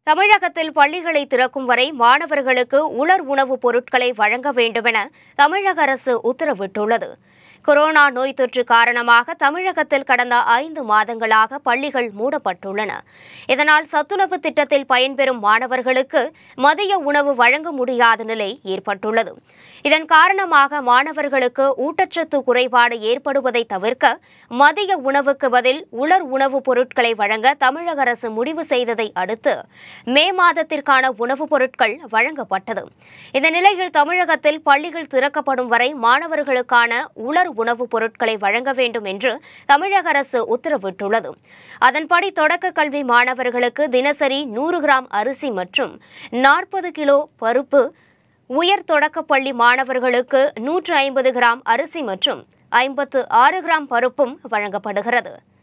தமிழகத்தில் பள்ளிகளை திறக்கும் வரை மாணவர்களுக்கு உலர் உணவுப் பொருட்களை வழங்க வேண்டுமென தமிழக அரசு உத்தரவிட்டுள்ளது கொரோனா நோய் தொற்று காரணமாக தமிழகத்தில் கடந்த ஐந்து மாதங்களாக பள்ளிகள் மூடப்பட்டுள்ளன இதனால் சத்துணவு திட்டத்தில் பயன்பெறும் மாணவர்களுக்கு மதிய உணவு வழங்க முடியாத நிலை ஏற்பட்டுள்ளது இதன் காரணமாக மாணவர்களுக்கு ஊட்டச்சத்து குறைபாடு ஏற்படுவதை தவிர்க்க மதிய உணவுக்கு பதில் உலர் உணவுப் பொருட்களை வழங்க தமிழக அரசு முடிவு செய்ததை அடுத்து மே மாதத்திற்கான உணவுப் பொருட்கள் வழங்கப்பட்டது இந்த நிலையில் தமிழகத்தில் பள்ளிகள் திறக்கப்படும் வரை மாணவர்களுக்கான உலர் உணவுப் பொருட்களை வழங்க வேண்டும் என்று தமிழக அரசு உத்தரவிட்டுள்ளது அதன்படி தொடக்க கல்வி மாணவர்களுக்கு தினசரி நூறு கிராம் அரிசி மற்றும் நாற்பது கிலோ பருப்பு உயர் தொடக்கப்பள்ளி மாணவர்களுக்கு நூற்று ஐம்பது கிராம் அரிசி மற்றும் ஐம்பத்து ஆறு கிராம் பருப்பும் வழங்கப்படுகிறது